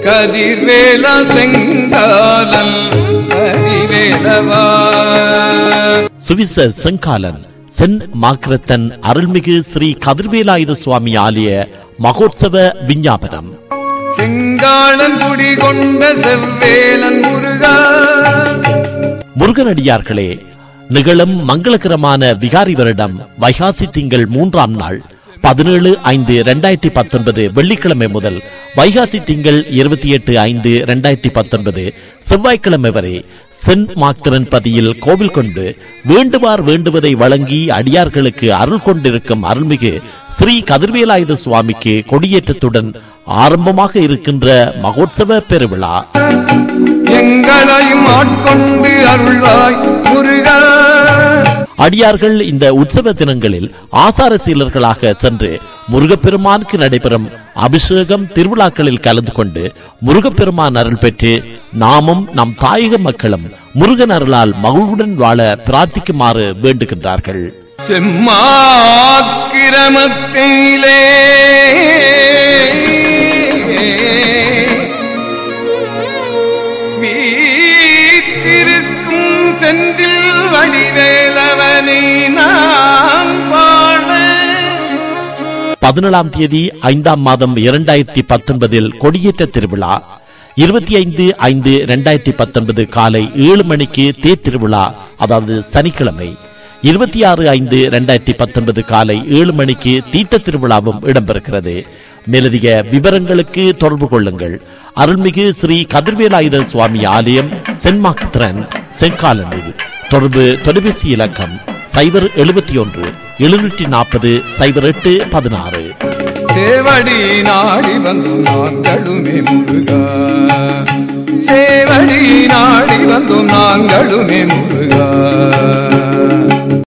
கதிர்வேல செங்காலன் கதிவேலவா சுவிச செங்காலன் சென் மாக்கிரத்தன் அருள்மிகு ஸ்ரீ கதிர்வேலாயுத சுவாமி ஆலய மகோத்சவ விஞ்ஞாபனம் செங்காலன் குடி கொண்ட செவ்வேலன் முருகா முருகனடியார்களே நிகழும் மங்களகரமான விகாரி வருடம் வைகாசி திங்கள் மூன்றாம் நாள் பதினேழு ஐந்து இரண்டாயிரத்தி பத்தொன்பது வெள்ளிக்கிழமை முதல் வைகாசி திங்கள் இருபத்தி எட்டு ஐந்து இரண்டாயிரத்தி பத்தொன்பது செவ்வாய்க்கிழமை வரை சென்ட் மாக்தரன் பதியில் கோவில் கொண்டு வேண்டுவார் வேண்டுவதை வழங்கி அடியார்களுக்கு அருள் கொண்டிருக்கும் அருள்மிகு ஸ்ரீ கதிர்வேலாயுத சுவாமிக்கு கொடியேற்றத்துடன் ஆரம்பமாக இருக்கின்ற மகோத்சவ பெருவிழா எங்களையும் ஆட்கொண்டு அருள்வாய் முருகா அடியார்கள் இந்த உற்சவ தினங்களில் ஆசார சீலர்களாக சென்று முருகப்பெருமானுக்கு நடைபெறும் அபிஷேகம் திருவிழாக்களில் கலந்து கொண்டு முருகப்பெருமான் அருள் பெற்று நாமும் நம் தாயக மக்களும் முருகன் அருளால் மகிழ்வுடன் வாழ பிரார்த்திக்குமாறு வேண்டுகின்றார்கள் செம்மாக்கிரமத்திலே வீற்றிருக்கும் செந்தில் வடிவேலவனை நான் பாட பதினேழாம் தேதி ஐந்தாம் மாதம் இரண்டாயிரத்தி பத்தொன்பதில் கொடியேற்ற திருவிழா இருபத்தி ஐந்து ஐந்து இரண்டாயிரத்தி பத்தொன்பது காலை ஏழு மணிக்கு தேர் திருவிழா அதாவது சனிக்கிழமை இருபத்தி ஆறு ஐந்து இரண்டாயிரத்தி பத்தொன்பது காலை ஏழு மணிக்கு தீர்த்த திருவிழாவும் இடம்பெறுகிறது மேலதிக விவரங்களுக்கு தொடர்பு கொள்ளுங்கள் அருள்மிகு ஸ்ரீ கதிர்வேலாயுத சுவாமி ஆலயம் சென்மாத்திரன் செங்காலனில் தொடர்பு தொலைபேசி இலக்கம் சைபர் எழுபத்தி ஒன்று எழுநூற்றி நாற்பது சைபர் எட்டு பதினாறு சேவடி நாடி வந்தும் நாங்களுமே முருகா சேவடி நாடி வந்தும் நாங்களுமே முருகா